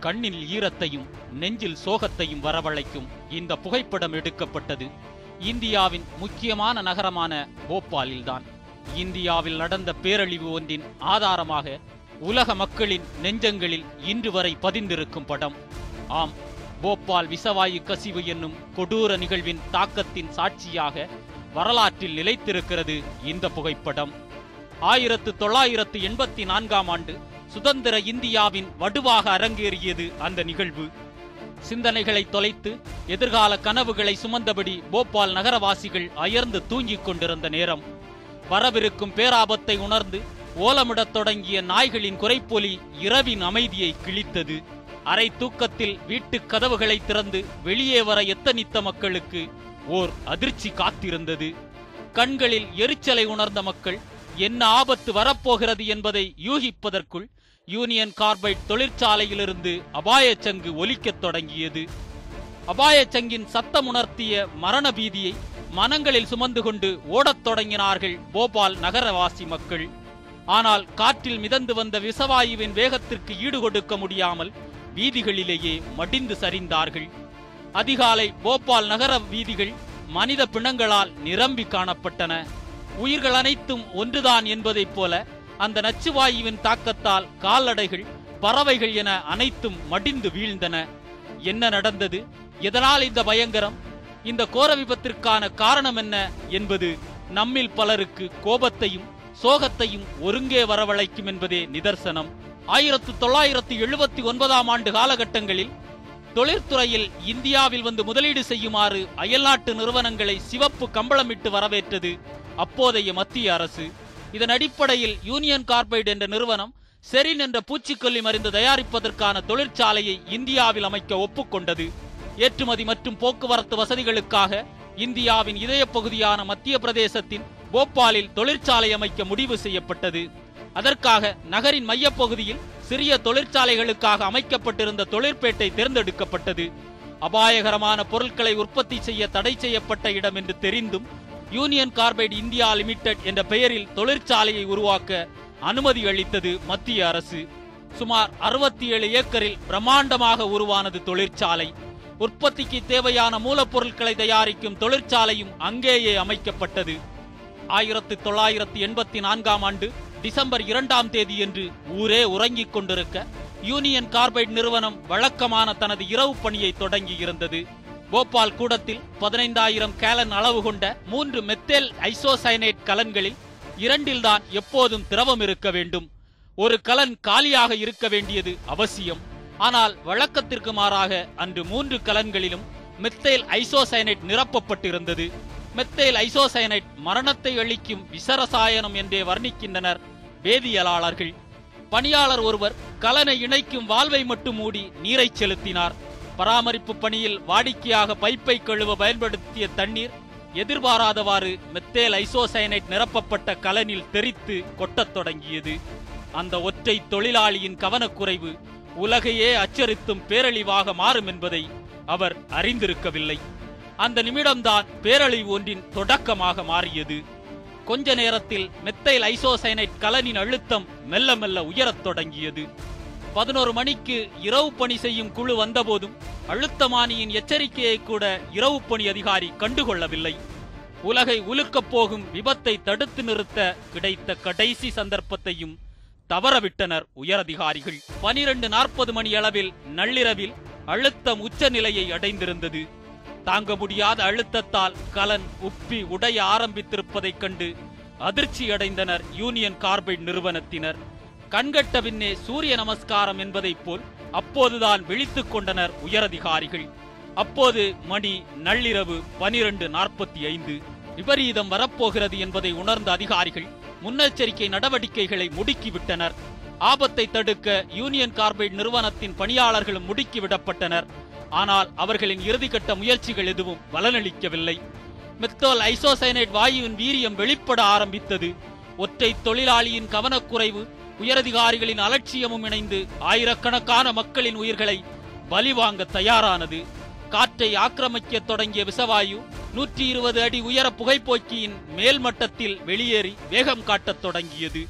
கண்ணில் ஈரத்தையும் நெஞ்சில் சோகத்தையும் வரவழைக்கும் இந்த புகைப்படம் எடுக்கப்பட்டது இந்தியாவின் முக்கியமான நகரமான போபாலில்தான் இந்தியாவில் நடந்த பேரழிவு ஒன்றின் ஆதாரமாக உலக மக்களின் நெஞ்சங்களில் இன்று வரை பதிந்திருக்கும் படம் ஆம் போபால் விசவாயு கசிவு என்னும் கொடூர நிகழ்வின் தாக்கத்தின் சாட்சியாக வரலாற்றில் நிலைத்திருக்கிறது இந்த புகைப்படம் ஆயிரத்து தொள்ளாயிரத்து எண்பத்தி நான்காம் ஆண்டு சுதந்திர இந்தியாவின் வடுவாக அரங்கேறியது அந்த நிகழ்வு சிந்தனைகளை தொலைத்து எதிர்கால கனவுகளை சுமந்தபடி போபால் நகரவாசிகள் அயர்ந்து தூங்கிக் கொண்டிருந்த நேரம் வரவிருக்கும் பேராபத்தை உணர்ந்து ஓலமிடத் தொடங்கிய நாய்களின் குரைப்பொலி இரவின் அமைதியை கிழித்தது அரை தூக்கத்தில் வீட்டுக் கதவுகளை திறந்து வெளியே வர எத்தனித்த மக்களுக்கு ஓர் அதிர்ச்சி காத்திருந்தது கண்களில் எரிச்சலை உணர்ந்த மக்கள் என்ன ஆபத்து வரப்போகிறது என்பதை யூகிப்பதற்குள் யூனியன் கார்பைட் தொழிற்சாலையிலிருந்து அபாயச் சங்கு ஒலிக்கத் தொடங்கியது அபாயச் சங்கின் சத்தம் உணர்த்திய மரண பீதியை மனங்களில் சுமந்து கொண்டு ஓடத் தொடங்கினார்கள் போபால் நகரவாசி மக்கள் ஆனால் காற்றில் மிதந்து வந்த விசவாயுவின் வேகத்திற்கு ஈடுகொடுக்க முடியாமல் வீதிகளிலேயே மடிந்து சரிந்தார்கள் அதிகாலை போபால் நகர வீதிகள் மனித பிணங்களால் நிரம்பி காணப்பட்டன உயிர்கள் அனைத்தும் ஒன்றுதான் என்பதைப் போல அந்த நச்சுவாயுவின் தாக்கத்தால் கால்நடைகள் பறவைகள் என அனைத்தும் மடிந்து வீழ்ந்தன என்ன நடந்தது எதனால் இந்த பயங்கரம் இந்த கோர விபத்திற்கான காரணம் என்ன என்பது நம்மில் பலருக்கு கோபத்தையும் சோகத்தையும் ஒருங்கே வரவழைக்கும் என்பதே நிதர்சனம் ஆயிரத்து தொள்ளாயிரத்து எழுபத்தி ஒன்பதாம் ஆண்டு காலகட்டங்களில் தொழிற்துறையில் இந்தியாவில் வந்து முதலீடு செய்யுமாறு அயல்நாட்டு நிறுவனங்களை சிவப்பு கம்பளமிட்டு வரவேற்றது அப்போதைய மத்திய அரசு இதன் அடிப்படையில் யூனியன் கார்பைடு என்ற நிறுவனம் செரின் என்ற பூச்சிக்கொல்லி மருந்து தயாரிப்பதற்கான தொழிற்சாலையை இந்தியாவில் அமைக்க ஒப்புக்கொண்டது ஏற்றுமதி மற்றும் போக்குவரத்து வசதிகளுக்காக இந்தியாவின் இதய பகுதியான மத்திய பிரதேசத்தின் போபாலில் தொழிற்சாலை அமைக்க முடிவு செய்யப்பட்டது அதற்காக நகரின் மையப்பகுதியில் சிறிய தொழிற்சாலைகளுக்காக அமைக்கப்பட்டிருந்த தொழிற்பேட்டை தேர்ந்தெடுக்கப்பட்டது அபாயகரமான பொருட்களை உற்பத்தி செய்ய தடை செய்யப்பட்ட இடம் என்று தெரிந்தும் யூனியன் கார்பைடு இந்தியா லிமிடெட் என்ற பெயரில் தொழிற்சாலையை உருவாக்க அனுமதி அளித்தது மத்திய அரசு சுமார் அறுபத்தி ஏழு ஏக்கரில் பிரம்மாண்டமாக உருவானது தொழிற்சாலை உற்பத்திக்கு தேவையான மூலப்பொருட்களை தயாரிக்கும் தொழிற்சாலையும் அங்கேயே அமைக்கப்பட்டது ஆயிரத்து தொள்ளாயிரத்து எண்பத்தி நான்காம் ஆண்டு டிசம்பர் இரண்டாம் தேதியன்று ஊரே உறங்கிக் கொண்டிருக்க யூனியன் கார்பைட் நிறுவனம் வழக்கமான தனது இரவு பணியை தொடங்கி இருந்தது போபால் கூடத்தில் பதினைந்தாயிரம் கேலன் அளவு கொண்ட மூன்று மெத்தேல் ஐசோசைனேட் கலன்களில் இரண்டில்தான் எப்போதும் திரவம் இருக்க வேண்டும் ஒரு கலன் காலியாக இருக்க வேண்டியது அவசியம் ஆனால் வழக்கத்திற்கு மாறாக அன்று மூன்று கலன்களிலும் மெத்தைல் ஐசோசைனேட் நிரப்பப்பட்டிருந்தது மெத்தைல் ஐசோசைனேட் மரணத்தை அளிக்கும் விசரசாயனம் என்றே வர்ணிக்கின்றனர் வேதியியலாளர்கள் பணியாளர் ஒருவர் கலனை இணைக்கும் வால்வை மட்டும் மூடி நீரை செலுத்தினார் பராமரிப்பு பணியில் வாடிக்கையாக பைப்பை கழுவ பயன்படுத்திய தண்ணீர் எதிர்பாராதவாறு மெத்தேல் ஐசோசைனேட் நிரப்பப்பட்ட கலனில் தெறித்து கொட்டத் தொடங்கியது அந்த ஒற்றை தொழிலாளியின் கவனக்குறைவு உலகையே அச்சரித்தும் பேரழிவாக மாறும் என்பதை அவர் அறிந்திருக்கவில்லை அந்த நிமிடம்தான் பேரழிவு ஒன்றின் தொடக்கமாக மாறியது கொஞ்ச நேரத்தில் மெத்தைல் ஐசோசைனைட் கலனின் அழுத்தம் மெல்ல மெல்ல உயரத் தொடங்கியது பதினோரு மணிக்கு இரவு பணி செய்யும் குழு வந்தபோதும் அழுத்தமானியின் எச்சரிக்கையை கூட இரவு பணி அதிகாரி கண்டுகொள்ளவில்லை உலகை உலுக்கப் போகும் விபத்தை தடுத்து நிறுத்த கிடைத்த கடைசி சந்தர்ப்பத்தையும் தவறவிட்டனர் உயரதிகாரிகள் பனிரெண்டு நாற்பது மணி அளவில் நள்ளிரவில் அழுத்தம் உச்சநிலையை அடைந்திருந்தது தாங்க முடியாத அழுத்தத்தால் கலன் உப்பி உடைய ஆரம்பித்திருப்பதைக் கண்டு அதிர்ச்சியடைந்தனர் யூனியன் கார்பைட் நிறுவனத்தினர் கண்கட்ட பின்னே சூரிய நமஸ்காரம் என்பதைப் போல் அப்போதுதான் விழித்துக் கொண்டனர் உயரதிகாரிகள் அப்போது மணி நள்ளிரவு பனிரெண்டு நாற்பத்தி ஐந்து விபரீதம் வரப்போகிறது என்பதை உணர்ந்த அதிகாரிகள் முன்னெச்சரிக்கை நடவடிக்கைகளை முடுக்கிவிட்டனர் ஆபத்தை தடுக்க யூனியன் கார்பைட் நிறுவனத்தின் பணியாளர்களும் முடுக்கிவிடப்பட்டனர் ஆனால் அவர்களின் இறுதிக்கட்ட முயற்சிகள் எதுவும் பலனளிக்கவில்லை மெத்தோல் ஐசோசைனேட் வாயுவின் வீரியம் வெளிப்பட ஆரம்பித்தது ஒற்றை தொழிலாளியின் கவனக்குறைவு உயரதிகாரிகளின் அலட்சியமும் இணைந்து ஆயிரக்கணக்கான மக்களின் உயிர்களை பலிவாங்க தயாரானது காற்றை ஆக்கிரமிக்கத் தொடங்கிய விசவாயு நூற்றி இருபது அடி உயர புகைப்போக்கியின் மேல் மட்டத்தில் வெளியேறி வேகம் காட்டத் தொடங்கியது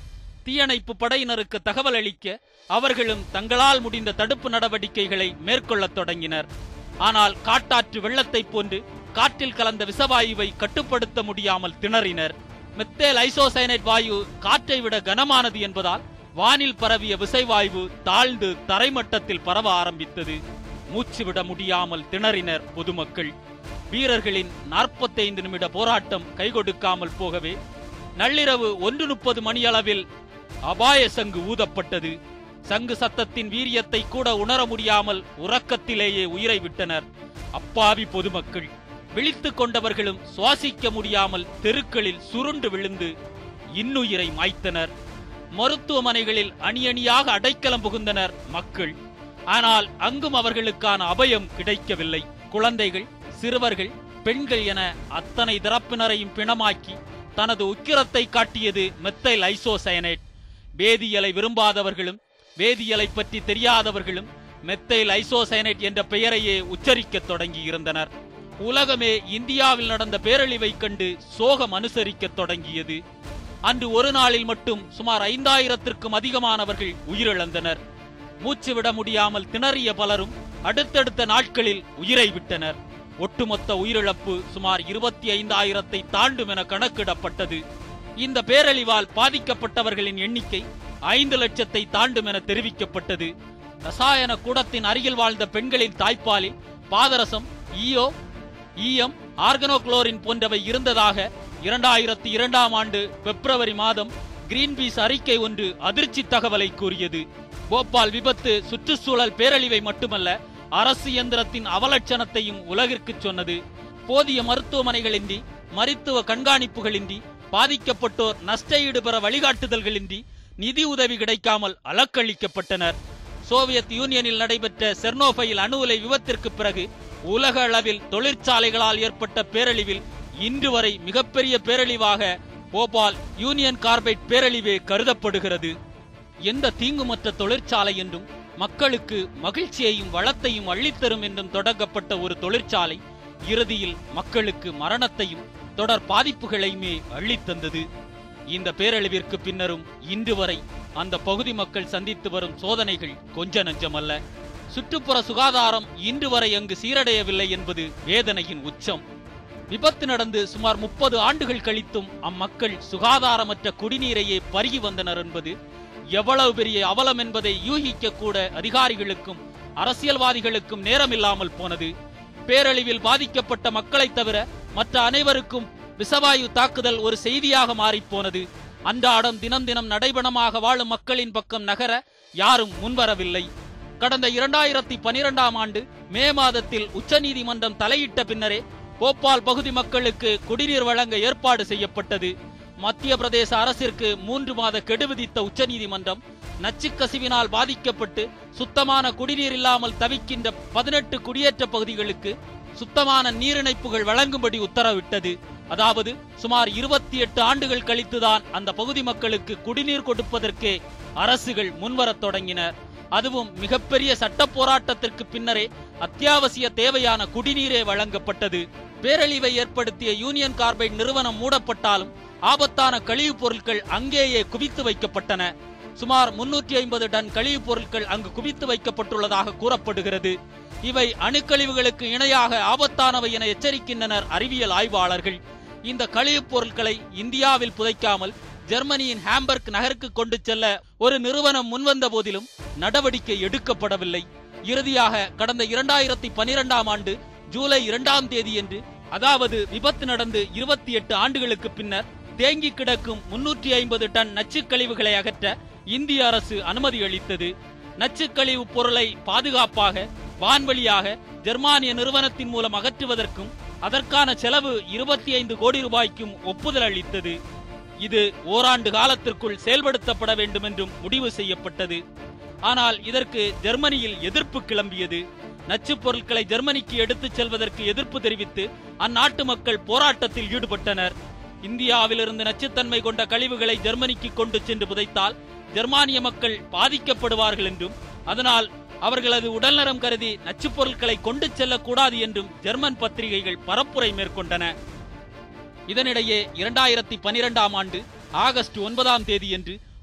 தீயணைப்பு படையினருக்கு தகவல் அளிக்க அவர்களும் தங்களால் முடிந்த தடுப்பு நடவடிக்கைகளை மேற்கொள்ளத் தொடங்கினர் ஆனால் காட்டாற்று வெள்ளத்தைப் போன்று காற்றில் கலந்த விசவாயுவை கட்டுப்படுத்த முடியாமல் திணறினர் மெத்தேல் ஐசோசைனைட் வாயு காற்றை விட கனமானது என்பதால் வானில் பரவிய விசைவாயு தாழ்ந்து தரைமட்டத்தில் பரவ ஆரம்பித்தது மூச்சு விட முடியாமல் திணறினர் பொதுமக்கள் வீரர்களின் 45 நிமிட போராட்டம் கைகொடுக்காமல் போகவே நள்ளிரவு ஒன்று முப்பது மணியளவில் அபாய சங்கு ஊதப்பட்டது சங்கு சத்தத்தின் வீரியத்தை கூட உணர முடியாமல் உறக்கத்திலேயே உயிரை விட்டனர் அப்பாவி பொதுமக்கள் விழித்துக் கொண்டவர்களும் சுவாசிக்க முடியாமல் தெருக்களில் சுருண்டு விழுந்து இன்னுயிரை மாய்த்தனர் மருத்துவமனைகளில் அணியணியாக அடைக்கலம் புகுந்தனர் மக்கள் ஆனால் அங்கும் அவர்களுக்கான அபயம் கிடைக்கவில்லை குழந்தைகள் சிறுவர்கள் பெண்கள் என அத்தனை தரப்பினரையும் பிணமாக்கி தனது உக்கிரத்தை காட்டியது மெத்தைல் ஐசோசயனேட் வேதியியலை விரும்பாதவர்களும் வேதியியலை பற்றி தெரியாதவர்களும் மெத்தைல் ஐசோசயனேட் என்ற பெயரையே உச்சரிக்கத் தொடங்கி இருந்தனர் உலகமே இந்தியாவில் நடந்த பேரழிவைக் கண்டு சோகம் அனுசரிக்கத் தொடங்கியது அன்று ஒரு நாளில் மட்டும் சுமார் ஐந்தாயிரத்திற்கும் அதிகமானவர்கள் உயிரிழந்தனர் மூச்சு விட முடியாமல் திணறிய பலரும் அடுத்தடுத்த நாட்களில் உயிரை விட்டனர் ஒட்டுமொத்த உயிரிழப்பு சுமார் இருபத்தி ஐந்தாயிரத்தை தாண்டும் என கணக்கிடப்பட்டது இந்த பேரழிவால் பாதிக்கப்பட்டவர்களின் எண்ணிக்கை ஐந்து லட்சத்தை தாண்டும் என தெரிவிக்கப்பட்டது ரசாயன கூடத்தின் அருகில் வாழ்ந்த பெண்களின் தாய்ப்பாலில் பாதரசம் ஈயோ ஈயம் ஆர்கனோகுளோரின் போன்றவை இருந்ததாக இரண்டாயிரத்தி இரண்டாம் ஆண்டு பிப்ரவரி மாதம் கிரீன்பீஸ் அறிக்கை ஒன்று அதிர்ச்சி தகவலை கூறியது போபால் விபத்து சுற்றுச்சூழல் பேரழிவை மட்டுமல்ல அரசு இயந்திரத்தின் அவலட்சணத்தையும் உலகிற்கு சொன்னது போதிய மருத்துவமனைகளின்றி மருத்துவ கண்காணிப்புகளின்றி பாதிக்கப்பட்டோர் நஷ்ட ஈடு பெற வழிகாட்டுதல்களின்றி நிதி உதவி கிடைக்காமல் அலக்களிக்கப்பட்டனர் சோவியத் யூனியனில் நடைபெற்ற செர்னோபைல் அணு உலை விபத்திற்கு பிறகு உலக அளவில் தொழிற்சாலைகளால் ஏற்பட்ட பேரழிவில் இன்று வரை மிகப்பெரிய பேரழிவாக போபால் யூனியன் கார்பைட் பேரழிவே கருதப்படுகிறது எந்த தீங்குமற்ற தொழிற்சாலை என்றும் மக்களுக்கு மகிழ்ச்சியையும் வளத்தையும் அள்ளித்தரும் என்றும் தொடங்கப்பட்ட ஒரு தொழிற்சாலை இறுதியில் மக்களுக்கு மரணத்தையும் தொடர் பாதிப்புகளையுமே அள்ளித்தந்தது இந்த பேரழிவிற்கு பின்னரும் இன்று வரை அந்த பகுதி மக்கள் சந்தித்து வரும் சோதனைகள் கொஞ்ச நஞ்சமல்ல சுற்றுப்புற சுகாதாரம் இன்று வரை அங்கு சீரடையவில்லை என்பது வேதனையின் உச்சம் விபத்து நடந்து சுமார் முப்பது ஆண்டுகள் கழித்தும் அம்மக்கள் சுகாதாரமற்ற குடிநீரையே பருகி வந்தனர் என்பது எவ்வளவு பெரிய அவலம் என்பதை யூகிக்க கூட அதிகாரிகளுக்கும் அரசியல்வாதிகளுக்கும் நேரமில்லாமல் போனது பேரழிவில் பாதிக்கப்பட்ட மக்களைத் தவிர மற்ற அனைவருக்கும் விசவாயு தாக்குதல் ஒரு செய்தியாக மாறிப்போனது அன்றாடம் தினம் தினம் நடைபணமாக வாழும் மக்களின் பக்கம் நகர யாரும் முன்வரவில்லை கடந்த இரண்டாயிரத்தி பனிரெண்டாம் ஆண்டு மே மாதத்தில் உச்சநீதிமன்றம் தலையிட்ட பின்னரே போபால் பகுதி மக்களுக்கு குடிநீர் வழங்க ஏற்பாடு செய்யப்பட்டது மத்திய பிரதேச அரசிற்கு மூன்று மாத கெடு விதித்த உச்சநீதிமன்றம் நச்சுக்கசிவினால் பாதிக்கப்பட்டு சுத்தமான குடிநீர் இல்லாமல் தவிக்கின்ற பதினெட்டு குடியேற்ற பகுதிகளுக்கு சுத்தமான நீரிணைப்புகள் வழங்கும்படி உத்தரவிட்டது அதாவது சுமார் இருபத்தி எட்டு ஆண்டுகள் கழித்துதான் அந்த பகுதி மக்களுக்கு குடிநீர் கொடுப்பதற்கே அரசுகள் முன்வரத் தொடங்கின அதுவும் மிகப்பெரிய சட்ட போராட்டத்திற்கு பின்னரே அத்தியாவசிய தேவையான குடிநீரே வழங்கப்பட்டது பேரழிவை ஏற்படுத்திய யூனியன் கார்பைட் நிறுவனம் மூடப்பட்டாலும் ஆபத்தான கழிவுப் பொருட்கள் அங்கேயே குவித்து வைக்கப்பட்டன சுமார் முன்னூற்றி ஐம்பது டன் கழிவுப் பொருட்கள் அங்கு குவித்து வைக்கப்பட்டுள்ளதாக கூறப்படுகிறது இவை அணுக்கழிவுகளுக்கு இணையாக ஆபத்தானவை என எச்சரிக்கின்றனர் அறிவியல் ஆய்வாளர்கள் இந்த கழிவுப் பொருட்களை இந்தியாவில் புதைக்காமல் ஜெர்மனியின் ஹாம்பர்க் நகருக்கு கொண்டு செல்ல ஒரு நிறுவனம் முன்வந்த போதிலும் நடவடிக்கை எடுக்கப்படவில்லை இறுதியாக கடந்த இரண்டாயிரத்தி பனிரெண்டாம் ஆண்டு ஜூலை இரண்டாம் தேதியன்று அதாவது விபத்து நடந்து இருபத்தி எட்டு ஆண்டுகளுக்கு பின்னர் தேங்கி கிடக்கும் முன்னூற்றி ஐம்பது டன் நச்சுக்கழிவுகளை அகற்ற இந்திய அரசு அனுமதி அளித்தது நச்சுக்கழிவு பொருளை பாதுகாப்பாக வான்வழியாக ஜெர்மானிய நிறுவனத்தின் மூலம் அகற்றுவதற்கும் அதற்கான செலவு இருபத்தி ஐந்து கோடி ரூபாய்க்கும் ஒப்புதல் அளித்தது இது ஓராண்டு காலத்திற்குள் செயல்படுத்தப்பட வேண்டும் என்றும் முடிவு செய்யப்பட்டது ஆனால் இதற்கு ஜெர்மனியில் எதிர்ப்பு கிளம்பியது நச்சுப் பொருட்களை ஜெர்மனிக்கு எடுத்துச் செல்வதற்கு எதிர்ப்பு தெரிவித்து அந்நாட்டு மக்கள் போராட்டத்தில் ஈடுபட்டனர் இந்தியாவிலிருந்து நச்சுத்தன்மை கொண்ட கழிவுகளை ஜெர்மனிக்கு கொண்டு சென்று புதைத்தால் ஜெர்மானிய மக்கள் பாதிக்கப்படுவார்கள் என்றும் அதனால் அவர்களது உடல்நலம் கருதி நச்சுப் பொருட்களை கொண்டு செல்லக்கூடாது என்றும் ஜெர்மன் பத்திரிகைகள் பரப்புரை மேற்கொண்டன இதனிடையே இரண்டாயிரத்தி பனிரெண்டாம் ஆண்டு ஆகஸ்ட் ஒன்பதாம் தேதியன்று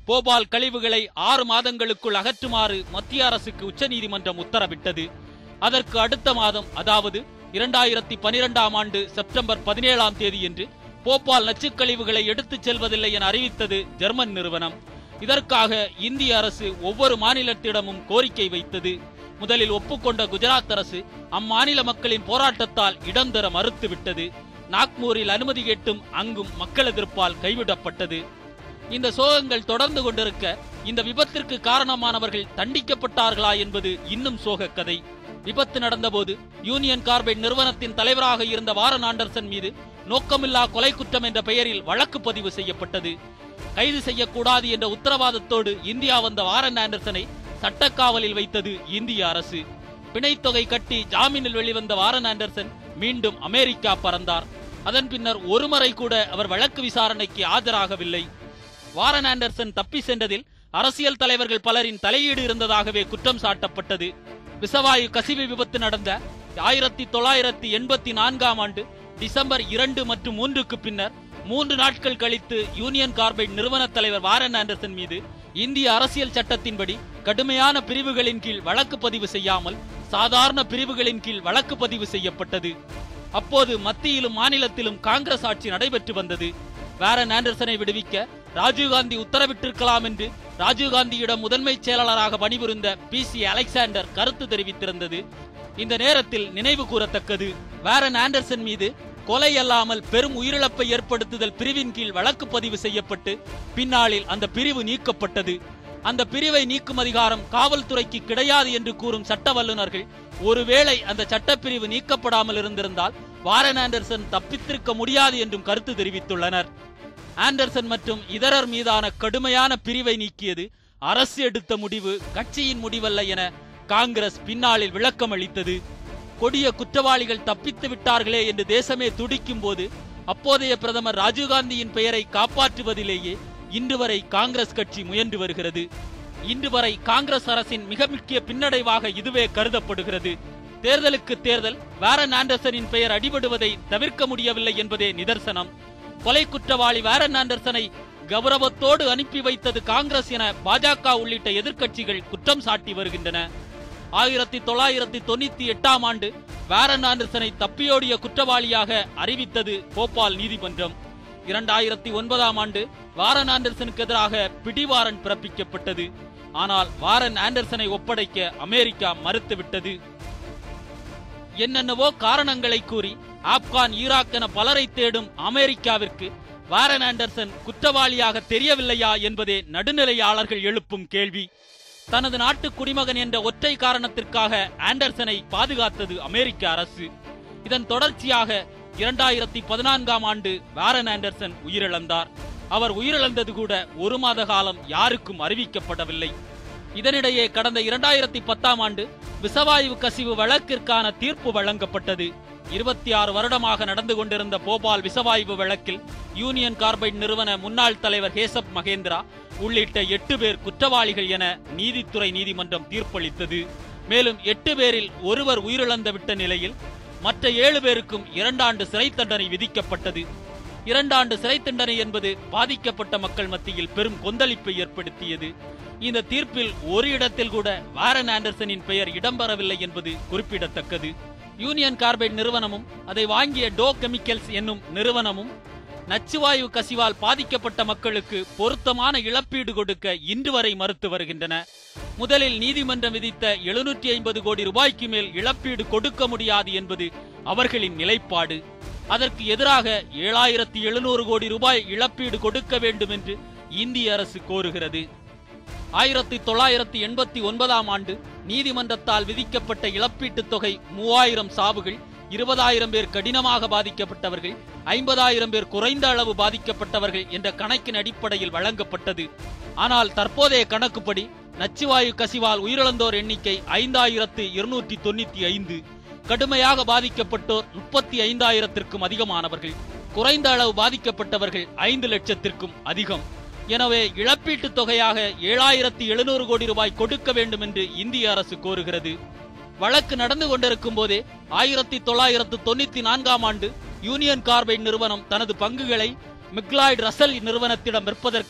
போபால் கழிவுகளை ஆறு மாதங்களுக்குள் அகற்றுமாறு மத்திய அரசுக்கு உச்சநீதிமன்றம் உத்தரவிட்டது அதற்கு அடுத்த மாதம் அதாவது இரண்டாயிரத்தி பனிரெண்டாம் ஆண்டு செப்டம்பர் பதினேழாம் தேதியன்று போபால் நச்சுக்கழிவுகளை எடுத்துச் செல்வதில்லை என அறிவித்தது ஜெர்மன் நிறுவனம் இதற்காக இந்திய அரசு ஒவ்வொரு மாநிலத்திடமும் கோரிக்கை வைத்தது முதலில் ஒப்புக்கொண்ட குஜராத் அரசு அம்மாநில மக்களின் போராட்டத்தால் இடம் தர மறுத்துவிட்டது நாக்பூரில் அனுமதி கேட்டும் அங்கும் மக்கள் எதிர்ப்பால் கைவிடப்பட்டது இந்த சோகங்கள் தொடர்ந்து கொண்டிருக்க இந்த விபத்திற்கு காரணமானவர்கள் தண்டிக்கப்பட்டார்களா என்பது இன்னும் சோக கதை விபத்து நடந்தபோது யூனியன் கார்பைட் நிறுவனத்தின் தலைவராக இருந்த வாரன் ஆண்டர்சன் மீது நோக்கமில்லா கொலை குற்றம் என்ற பெயரில் வழக்கு பதிவு செய்யப்பட்டது கைது செய்யக்கூடாது என்ற உத்தரவாதத்தோடு இந்தியா வந்த வாரன் ஆண்டர்சனை சட்டக்காவலில் வைத்தது இந்திய அரசு பிணைத்தொகை கட்டி ஜாமீனில் வெளிவந்த வாரன் ஆண்டர்சன் மீண்டும் அமெரிக்கா பறந்தார் அதன் பின்னர் ஒருமுறை கூட அவர் வழக்கு விசாரணைக்கு ஆஜராகவில்லை வாரன் ஆண்டர்சன் தப்பி சென்றதில் அரசியல் தலைவர்கள் பலரின் தலையீடு இருந்ததாகவே குற்றம் சாட்டப்பட்டது விசவாயு கசிவு விபத்து நடந்த ஆயிரத்தி தொள்ளாயிரத்தி எண்பத்தி நான்காம் ஆண்டு டிசம்பர் இரண்டு மற்றும் மூன்றுக்கு பின்னர் மூன்று நாட்கள் கழித்து யூனியன் கார்பைட் நிறுவன தலைவர் வாரன் ஆண்டர்சன் மீது இந்திய அரசியல் சட்டத்தின்படி கடுமையான பிரிவுகளின் கீழ் வழக்கு பதிவு செய்யாமல் சாதாரண பிரிவுகளின் கீழ் வழக்கு பதிவு செய்யப்பட்டது அப்போது மத்தியிலும் மாநிலத்திலும் காங்கிரஸ் ஆட்சி நடைபெற்று வந்தது வாரன் ஆண்டர்சனை விடுவிக்க ராஜீவ்காந்தி உத்தரவிட்டிருக்கலாம் என்று ராஜீவ்காந்தியிடம் முதன்மைச் செயலாளராக பணிபுரிந்த பி சி அலெக்சாண்டர் கருத்து தெரிவித்திருந்தது இந்த நேரத்தில் நினைவு கூறத்தக்கது வாரன் ஆண்டர்சன் மீது கொலை அல்லாமல் பெரும் உயிரிழப்பை ஏற்படுத்துதல் பிரிவின் கீழ் வழக்கு பதிவு செய்யப்பட்டு பின்னாளில் அந்த பிரிவு நீக்கப்பட்டது அந்த பிரிவை நீக்கும் அதிகாரம் காவல்துறைக்கு கிடையாது என்று கூறும் சட்ட வல்லுநர்கள் ஒருவேளை அந்த சட்டப்பிரிவு நீக்கப்படாமல் இருந்திருந்தால் வாரன் ஆண்டர்சன் தப்பித்திருக்க முடியாது என்றும் கருத்து தெரிவித்துள்ளனர் ஆண்டர்சன் மற்றும் இதரர் மீதான கடுமையான பிரிவை நீக்கியது அரசு எடுத்த முடிவு கட்சியின் முடிவல்ல என காங்கிரஸ் பின்னாளில் விளக்கம் அளித்தது கொடிய குற்றவாளிகள் தப்பித்து விட்டார்களே என்று தேசமே துடிக்கும் போது அப்போதைய பிரதமர் ராஜீவ்காந்தியின் பெயரை காப்பாற்றுவதிலேயே இன்று வரை காங்கிரஸ் கட்சி முயன்று வருகிறது இன்று வரை காங்கிரஸ் அரசின் மிக முக்கிய பின்னடைவாக இதுவே கருதப்படுகிறது தேர்தலுக்கு தேர்தல் வாரன் ஆண்டர்சனின் பெயர் அடிபடுவதை தவிர்க்க முடியவில்லை என்பதே நிதர்சனம் கொலை குற்றவாளி வாரன் ஆண்டர்சனை கௌரவத்தோடு அனுப்பி வைத்தது காங்கிரஸ் என பாஜக உள்ளிட்ட எதிர்க்கட்சிகள் குற்றம் சாட்டி வருகின்றன ஆயிரத்தி தொள்ளாயிரத்தி தொண்ணூத்தி எட்டாம் ஆண்டு வாரன் ஆண்டர்சனை தப்பியோடிய குற்றவாளியாக அறிவித்தது போபால் நீதிமன்றம் இரண்டாயிரத்தி ஒன்பதாம் ஆண்டு வாரன் ஆண்டர்சனுக்கு எதிராக பிடிவாரன் பிறப்பிக்கப்பட்டது ஆனால் வாரன் ஆண்டர்சனை ஒப்படைக்க அமெரிக்கா மறுத்துவிட்டது என்னென்னவோ காரணங்களை கூறி ஆப்கான் ஈராக் என பலரை தேடும் அமெரிக்காவிற்கு வாரன் ஆண்டர்சன் குற்றவாளியாக தெரியவில்லையா என்பதே நடுநிலையாளர்கள் எழுப்பும் கேள்வி தனது நாட்டு குடிமகன் என்ற ஒற்றை காரணத்திற்காக ஆண்டர்சனை பாதுகாத்தது அமெரிக்க அரசு இதன் தொடர்ச்சியாக இரண்டாயிரத்தி பதினான்காம் ஆண்டு வாரன் ஆண்டர்சன் உயிரிழந்தார் அவர் உயிரிழந்தது கூட ஒரு மாத காலம் யாருக்கும் அறிவிக்கப்படவில்லை இதனிடையே கடந்த இரண்டாயிரத்தி பத்தாம் ஆண்டு விசவாயு கசிவு வழக்கிற்கான தீர்ப்பு வழங்கப்பட்டது இருபத்தி ஆறு வருடமாக நடந்து கொண்டிருந்த போபால் விசவாயு வழக்கில் யூனியன் கார்பைட் நிறுவன முன்னாள் தலைவர் ஹேசப் மகேந்திரா உள்ளிட்ட எட்டு பேர் குற்றவாளிகள் என நீதித்துறை நீதிமன்றம் தீர்ப்பளித்தது மேலும் எட்டு பேரில் ஒருவர் உயிரிழந்து விட்ட நிலையில் மற்ற ஏழு பேருக்கும் இரண்டாண்டு சிறை தண்டனை விதிக்கப்பட்டது இரண்டாண்டு சிறை தண்டனை என்பது பாதிக்கப்பட்ட மக்கள் மத்தியில் பெரும் கொந்தளிப்பை ஏற்படுத்தியது இந்த தீர்ப்பில் ஒரு இடத்தில் கூட வாரன் ஆண்டர்சனின் பெயர் இடம்பெறவில்லை என்பது குறிப்பிடத்தக்கது யூனியன் கார்பைட் நிறுவனமும் அதை வாங்கிய டோ கெமிக்கல்ஸ் என்னும் நிறுவனமும் நச்சுவாயு கசிவால் பாதிக்கப்பட்ட மக்களுக்கு பொருத்தமான இழப்பீடு கொடுக்க இன்று வரை மறுத்து வருகின்றன முதலில் நீதிமன்றம் விதித்த எழுநூற்றி ஐம்பது கோடி ரூபாய்க்கு மேல் இழப்பீடு கொடுக்க முடியாது என்பது அவர்களின் நிலைப்பாடு அதற்கு எதிராக ஏழாயிரத்தி எழுநூறு கோடி ரூபாய் இழப்பீடு கொடுக்க வேண்டும் என்று இந்திய அரசு கோருகிறது ஆயிரத்தி தொள்ளாயிரத்தி எண்பத்தி ஒன்பதாம் ஆண்டு நீதிமன்றத்தால் விதிக்கப்பட்ட இழப்பீட்டுத் தொகை மூவாயிரம் சாவுகள் இருபதாயிரம் பேர் கடினமாக பாதிக்கப்பட்டவர்கள் ஐம்பதாயிரம் பேர் குறைந்த அளவு பாதிக்கப்பட்டவர்கள் என்ற கணக்கின் அடிப்படையில் வழங்கப்பட்டது ஆனால் தற்போதைய கணக்குப்படி நச்சுவாயு கசிவால் உயிரிழந்தோர் எண்ணிக்கை ஐந்தாயிரத்து இருநூற்றி தொண்ணூத்தி ஐந்து கடுமையாக பாதிக்கப்பட்டோர் முப்பத்தி ஐந்தாயிரத்திற்கும் அதிகமானவர்கள் குறைந்த அளவு பாதிக்கப்பட்டவர்கள் ஐந்து லட்சத்திற்கும் அதிகம் எனவே இழப்பீட்டுத் தொகையாக ஏழாயிரத்தி எழுநூறு கோடி ரூபாய் கொடுக்க வேண்டும் என்று இந்திய அரசு கோருகிறது வழக்கு நடந்து கொண்டிருக்கும் போதே ஆயிரத்தி தொள்ளாயிரத்து தொண்ணூத்தி நான்காம் ஆண்டு யூனியன் கார்பைட் நிறுவனம் தனது பங்குகளை மிக்லாய்டு ரசல் நிறுவனத்திடம் விற்பதற்கு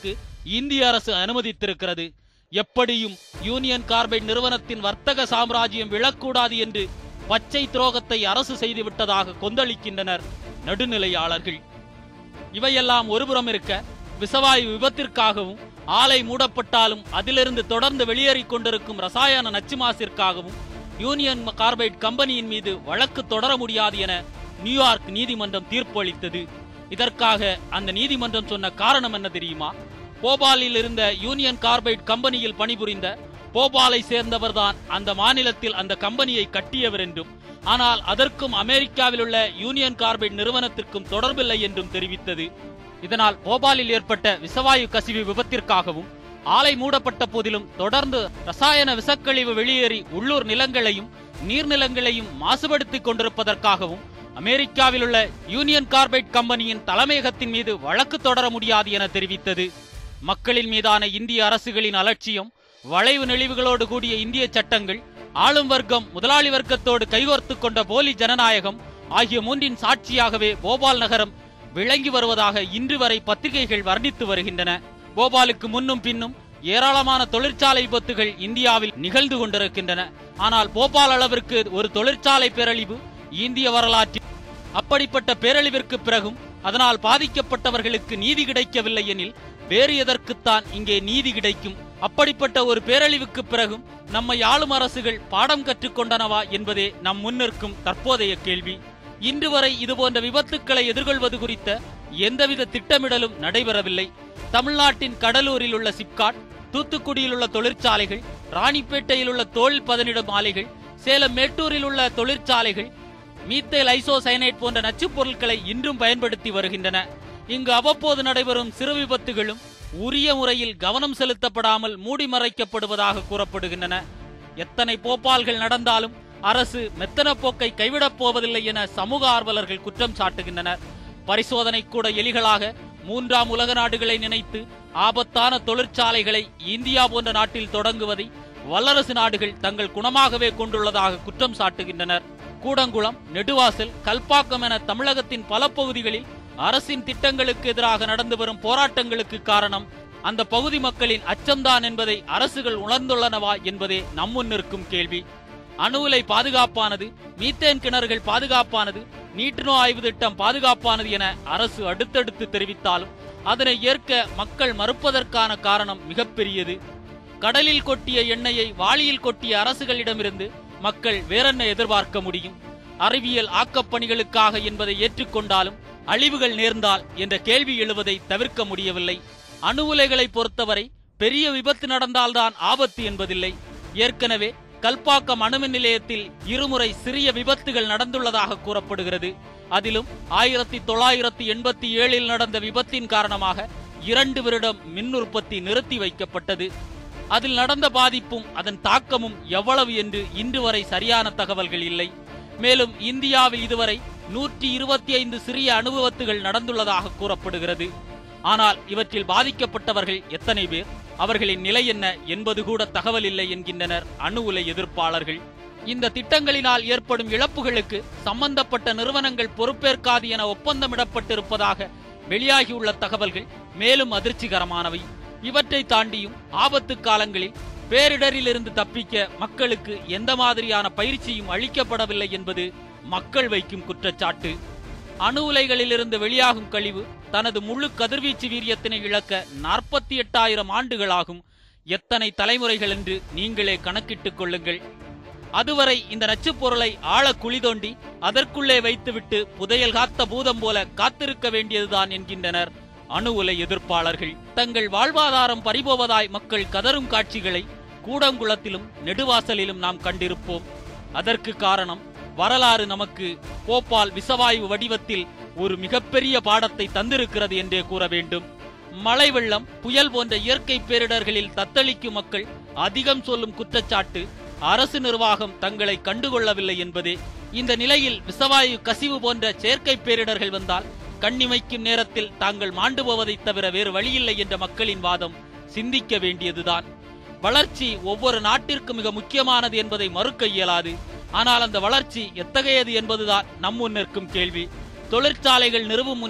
இந்திய அரசு அனுமதித்திருக்கிறது எப்படியும் யூனியன் கார்பைட் நிறுவனத்தின் வர்த்தக சாம்ராஜ்யம் விழக்கூடாது என்று பச்சை துரோகத்தை அரசு செய்துவிட்டதாக கொந்தளிக்கின்றனர் நடுநிலையாளர்கள் இவையெல்லாம் ஒருபுறம் இருக்க விசவாயு விபத்திற்காகவும் ஆலை மூடப்பட்டாலும் அதிலிருந்து தொடர்ந்து வெளியேறிக் கொண்டிருக்கும் ரசாயன நச்சு மாசிற்காகவும் யூனியன் கார்பைட் கம்பெனியின் மீது வழக்கு தொடர முடியாது என நியூயார்க் நீதிமன்றம் தீர்ப்பு அளித்தது இதற்காக அந்த நீதிமன்றம் சொன்ன காரணம் என்ன தெரியுமா போபாலில் இருந்த யூனியன் கார்பைட் கம்பெனியில் பணிபுரிந்த போபாலை சேர்ந்தவர்தான் அந்த மாநிலத்தில் அந்த கம்பெனியை கட்டியவர் என்றும் ஆனால் அதற்கும் அமெரிக்காவில் உள்ள யூனியன் கார்பைட் நிறுவனத்திற்கும் தொடர்பில்லை என்றும் தெரிவித்தது இதனால் போபாலில் ஏற்பட்ட விசவாயு கசிவு விபத்திற்காகவும் ஆலை மூடப்பட்ட போதிலும் தொடர்ந்து ரசாயன விசக்கழிவு வெளியேறி உள்ளூர் நிலங்களையும் நீர்நிலங்களையும் மாசுபடுத்திக் கொண்டிருப்பதற்காகவும் அமெரிக்காவில் உள்ள யூனியன் கார்பைட் கம்பெனியின் தலைமையகத்தின் மீது வழக்கு தொடர முடியாது என தெரிவித்தது மக்களின் மீதான இந்திய அரசுகளின் அலட்சியம் வளைவு நெளிவுகளோடு கூடிய இந்திய சட்டங்கள் ஆளும் வர்க்கம் முதலாளி வர்க்கத்தோடு கைகோர்த்து கொண்ட போலி ஜனநாயகம் ஆகிய மூன்றின் சாட்சியாகவே போபால் நகரம் விளங்கி வருவதாக இன்று வரை பத்திரிகைகள் வர்ணித்து வருகின்றன போபாலுக்கு முன்னும் பின்னும் ஏராளமான தொழிற்சாலை விபத்துகள் இந்தியாவில் நிகழ்ந்து கொண்டிருக்கின்றன ஆனால் போபால் அளவிற்கு ஒரு தொழிற்சாலை பேரழிவு இந்திய வரலாற்றில் அப்படிப்பட்ட பேரழிவிற்கு பிறகும் அதனால் பாதிக்கப்பட்டவர்களுக்கு நீதி கிடைக்கவில்லை எனில் வேறு எதற்குத்தான் இங்கே நீதி கிடைக்கும் அப்படிப்பட்ட ஒரு பேரழிவுக்கு பிறகும் நம்மை ஆளும் அரசுகள் பாடம் கற்றுக்கொண்டனவா என்பதே நம் முன்னிற்கும் தற்போதைய கேள்வி இன்று வரை இதுபோன்ற விபத்துக்களை எதிர்கொள்வது குறித்த எந்தவித திட்டமிடலும் நடைபெறவில்லை தமிழ்நாட்டின் கடலூரில் உள்ள சிப்காட் தூத்துக்குடியில் உள்ள தொழிற்சாலைகள் ராணிப்பேட்டையில் உள்ள தோல் பதனிடும் ஆலைகள் சேலம் மேட்டூரில் உள்ள தொழிற்சாலைகள் மீத்தேல் ஐசோசைனைட் போன்ற நச்சுப் பொருட்களை இன்றும் பயன்படுத்தி வருகின்றன இங்கு அவ்வப்போது நடைபெறும் சிறு விபத்துகளும் உரிய முறையில் கவனம் செலுத்தப்படாமல் மூடி மறைக்கப்படுவதாக கூறப்படுகின்றன எத்தனை போப்பால்கள் நடந்தாலும் அரசு மெத்தன போக்கை கைவிடப் போவதில்லை என சமூக ஆர்வலர்கள் குற்றம் சாட்டுகின்றனர் பரிசோதனை கூட எலிகளாக மூன்றாம் உலக நாடுகளை நினைத்து ஆபத்தான தொழிற்சாலைகளை இந்தியா போன்ற நாட்டில் தொடங்குவதை வல்லரசு நாடுகள் தங்கள் குணமாகவே கொண்டுள்ளதாக குற்றம் சாட்டுகின்றனர் கூடங்குளம் நெடுவாசல் கல்பாக்கம் என தமிழகத்தின் பல பகுதிகளில் அரசின் திட்டங்களுக்கு எதிராக நடந்து வரும் போராட்டங்களுக்கு காரணம் அந்த பகுதி மக்களின் அச்சம்தான் என்பதை அரசுகள் உணர்ந்துள்ளனவா என்பதே நம் முன்னிருக்கும் கேள்வி அணு உலை பாதுகாப்பானது மீத்தேன் கிணறுகள் பாதுகாப்பானது நீட்டுநோ ஆய்வு திட்டம் பாதுகாப்பானது என அரசு அடுத்தடுத்து தெரிவித்தாலும் அதனை ஏற்க மக்கள் மறுப்பதற்கான காரணம் மிகப்பெரியது கடலில் கொட்டிய எண்ணெயை வாளியில் கொட்டிய அரசுகளிடமிருந்து மக்கள் வேறென்ன எதிர்பார்க்க முடியும் அறிவியல் ஆக்கப்பணிகளுக்காக என்பதை ஏற்றுக்கொண்டாலும் அழிவுகள் நேர்ந்தால் என்ற கேள்வி எழுவதை தவிர்க்க முடியவில்லை அணு உலைகளை பொறுத்தவரை பெரிய விபத்து நடந்தால்தான் ஆபத்து என்பதில்லை ஏற்கனவே கல்பாக்கம் அணுமின் நிலையத்தில் இருமுறை சிறிய விபத்துகள் நடந்துள்ளதாக கூறப்படுகிறது அதிலும் ஆயிரத்தி தொள்ளாயிரத்தி எண்பத்தி ஏழில் நடந்த விபத்தின் காரணமாக இரண்டு வருடம் மின் உற்பத்தி நிறுத்தி வைக்கப்பட்டது அதில் நடந்த பாதிப்பும் அதன் தாக்கமும் எவ்வளவு என்று இன்று வரை சரியான தகவல்கள் இல்லை மேலும் இந்தியாவில் இதுவரை நூற்றி இருபத்தி ஐந்து சிறிய அனுபவத்துகள் நடந்துள்ளதாக கூறப்படுகிறது ஆனால் இவற்றில் பாதிக்கப்பட்டவர்கள் எத்தனை பேர் அவர்களின் நிலை என்ன என்பது கூட தகவல் இல்லை என்கின்றனர் அணு உலை எதிர்ப்பாளர்கள் இந்த திட்டங்களினால் ஏற்படும் இழப்புகளுக்கு சம்பந்தப்பட்ட நிறுவனங்கள் பொறுப்பேற்காது என ஒப்பந்தமிடப்பட்டிருப்பதாக வெளியாகியுள்ள தகவல்கள் மேலும் அதிர்ச்சிகரமானவை இவற்றை தாண்டியும் ஆபத்து காலங்களில் பேரிடரிலிருந்து தப்பிக்க மக்களுக்கு எந்த மாதிரியான பயிற்சியும் அளிக்கப்படவில்லை என்பது மக்கள் வைக்கும் குற்றச்சாட்டு அணு உலைகளிலிருந்து வெளியாகும் கழிவு தனது முழு கதிர்வீச்சு வீரியத்தினை இழக்க நாற்பத்தி எட்டாயிரம் ஆண்டுகளாகும் எத்தனை தலைமுறைகள் என்று நீங்களே கணக்கிட்டுக் கொள்ளுங்கள் அதுவரை இந்த நச்சுப் பொருளை ஆழ குழி தோண்டி அதற்குள்ளே வைத்துவிட்டு புதையல் காத்த பூதம் போல காத்திருக்க வேண்டியதுதான் என்கின்றனர் அணு உலை எதிர்ப்பாளர்கள் தங்கள் வாழ்வாதாரம் பறிபோவதாய் மக்கள் கதரும் காட்சிகளை கூடங்குளத்திலும் நெடுவாசலிலும் நாம் கண்டிருப்போம் அதற்கு காரணம் வரலாறு நமக்கு போப்பால் விசவாயு வடிவத்தில் ஒரு மிகப்பெரிய பாடத்தை தந்திருக்கிறது என்றே கூற வேண்டும் மழை வெள்ளம் புயல் போன்ற இயற்கை பேரிடர்களில் தத்தளிக்கும் மக்கள் அதிகம் சொல்லும் குற்றச்சாட்டு அரசு நிர்வாகம் தங்களை கண்டுகொள்ளவில்லை என்பதே இந்த நிலையில் விசவாயு கசிவு போன்ற செயற்கை பேரிடர்கள் வந்தால் கண்ணிமைக்கும் நேரத்தில் தாங்கள் மாண்டு போவதைத் தவிர வேறு வழியில்லை என்ற மக்களின் வாதம் சிந்திக்க வேண்டியதுதான் வளர்ச்சி ஒவ்வொரு நாட்டிற்கும் மிக முக்கியமானது என்பதை மறுக்க இயலாது ஆனால் அந்த வளர்ச்சி எத்தகையது என்பதுதான் நம் முன் நிற்கும் கேள்வி தொழிற்சாலைகள் நிறுவும் முன்னர்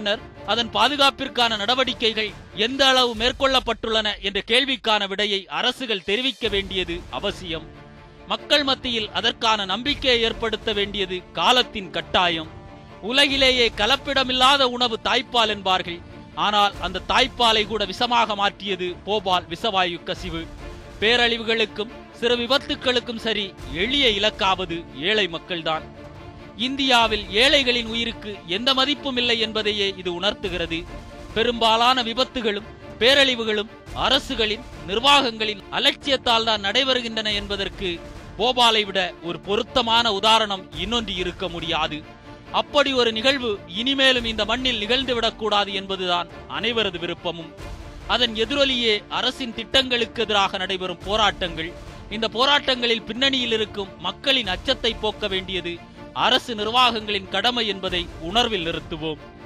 அதன் பாதுகாப்பிற்கான நடவடிக்கைகள் எந்த அளவு மேற்கொள்ளப்பட்டுள்ளன என்ற கேள்விக்கான விடையை அரசுகள் தெரிவிக்க வேண்டியது அவசியம் மக்கள் மத்தியில் அதற்கான நம்பிக்கையை ஏற்படுத்த வேண்டியது காலத்தின் கட்டாயம் உலகிலேயே கலப்பிடமில்லாத உணவு தாய்ப்பால் என்பார்கள் ஆனால் அந்த தாய்ப்பாலை கூட விஷமாக மாற்றியது போபால் விஷவாயு கசிவு பேரழிவுகளுக்கும் சிறு விபத்துக்களுக்கும் சரி எளிய இலக்காவது ஏழை மக்கள்தான் இந்தியாவில் ஏழைகளின் உயிருக்கு எந்த மதிப்பும் இல்லை என்பதையே இது உணர்த்துகிறது பெரும்பாலான விபத்துகளும் பேரழிவுகளும் அரசுகளின் நிர்வாகங்களின் அலட்சியத்தால் தான் நடைபெறுகின்றன என்பதற்கு போபாலை விட ஒரு பொருத்தமான உதாரணம் இன்னொன்று இருக்க முடியாது அப்படி ஒரு நிகழ்வு இனிமேலும் இந்த மண்ணில் நிகழ்ந்துவிடக் கூடாது என்பதுதான் அனைவரது விருப்பமும் அதன் எதிரொலியே அரசின் திட்டங்களுக்கு எதிராக நடைபெறும் போராட்டங்கள் இந்த போராட்டங்களில் பின்னணியில் இருக்கும் மக்களின் அச்சத்தை போக்க வேண்டியது அரசு நிர்வாகங்களின் கடமை என்பதை உணர்வில் நிறுத்துவோம்